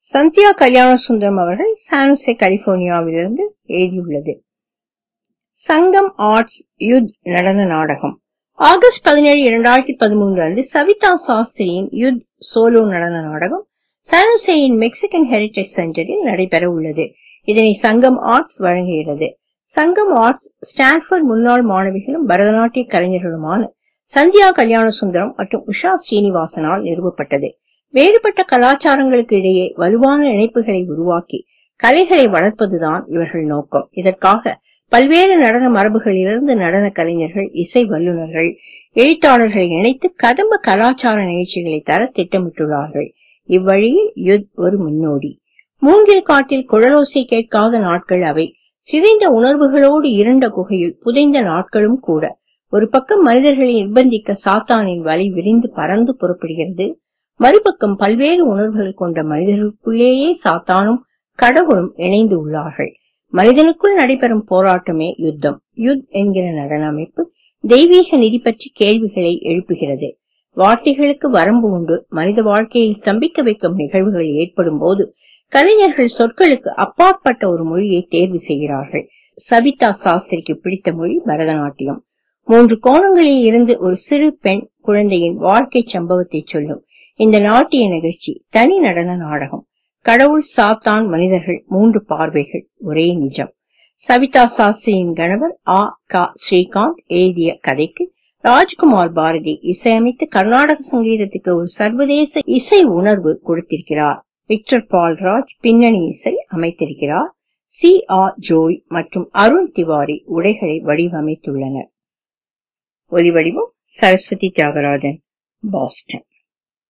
சந்தியா கல்யாண சுந்தரம் அவர்கள் சானுசே கலிபோர்னியாவிலிருந்து எழுதியுள்ளது சங்கம் ஆர்ட்ஸ் யுத் நடன நாடகம் ஆகஸ்ட் பதினேழு இரண்டாயிரத்தி பதிமூன்று அன்று சவிதா சாஸ்திரியின் யுத் சோலோ நடன நாடகம் சானுசேயின் மெக்சிகன் ஹெரிடேஜ் சென்டரில் நடைபெற உள்ளது இதனை சங்கம் ஆர்ட்ஸ் வழங்குகிறது சங்கம் ஆர்ட்ஸ் ஸ்டான்ஃபோர்ட் முன்னாள் மாணவிகளும் பரதநாட்டிய கலைஞர்களுமான சந்தியா கல்யாண சுந்தரம் மற்றும் உஷா ஸ்ரீனிவாசனால் நிறுவப்பட்டது வேறுபட்ட கலாச்சாரங்களுக்கு இடையே வலுவான இணைப்புகளை உருவாக்கி கலைகளை வளர்ப்பதுதான் இவர்கள் நோக்கம் இதற்காக பல்வேறு நடன மரபுகளிலிருந்து நடன கலைஞர்கள் இசை வல்லுநர்கள் எழுத்தாளர்களை இணைத்து கதம்ப கலாச்சார நிகழ்ச்சிகளை தர திட்டமிட்டுள்ளார்கள் இவ்வழியில் யுத் ஒரு முன்னோடி மூங்கில் காட்டில் குழலோசை கேட்காத நாட்கள் அவை சிதைந்த உணர்வுகளோடு இருண்ட குகையில் புதைந்த நாட்களும் கூட ஒரு பக்கம் மனிதர்களை நிர்பந்திக்க சாத்தானின் வலை விரிந்து பறந்து புறப்படுகிறது மறுபக்கம் பல்வேறு உணர்வுகள் கொண்ட மனிதர்களுக்குள்ளேயே சாத்தானும் கடவுளும் இணைந்து உள்ளார்கள் மனிதனுக்குள் நடைபெறும் போராட்டமே யுத்தம் யுத் என்கிற நடன அமைப்பு தெய்வீக நிதி பற்றி கேள்விகளை எழுப்புகிறது வார்த்தைகளுக்கு வரம்பு உண்டு மனித வாழ்க்கையில் ஸ்தம்பிக்க வைக்கும் நிகழ்வுகள் ஏற்படும் போது கலைஞர்கள் சொற்களுக்கு அப்பாற்பட்ட ஒரு மொழியை தேர்வு செய்கிறார்கள் சவிதா சாஸ்திரிக்கு பிடித்த மொழி பரதநாட்டியம் மூன்று கோணங்களில் இருந்து ஒரு சிறு பெண் குழந்தையின் வாழ்க்கை சம்பவத்தை சொல்லும் இந்த நாட்டிய நிகழ்ச்சி தனி நடன நாடகம் கடவுள் சாத்தான் மனிதர்கள் மூன்று பார்வைகள் ஒரே நிஜம் சவிதா சாஸ்திரியின் கணவர் ஆ கா ஸ்ரீகாந்த் எழுதிய கதைக்கு ராஜ்குமார் பாரதி இசையமைத்து கர்நாடக சங்கீதத்துக்கு ஒரு சர்வதேச இசை உணர்வு கொடுத்திருக்கிறார் விக்டர் பால்ராஜ் பின்னணி இசை அமைத்திருக்கிறார் சி ஆர் ஜோய் மற்றும் அருண் திவாரி உடைகளை வடிவமைத்துள்ளனர் ஒலிவடிவம் சரஸ்வதி தியாகராஜன் பாஸ்டன்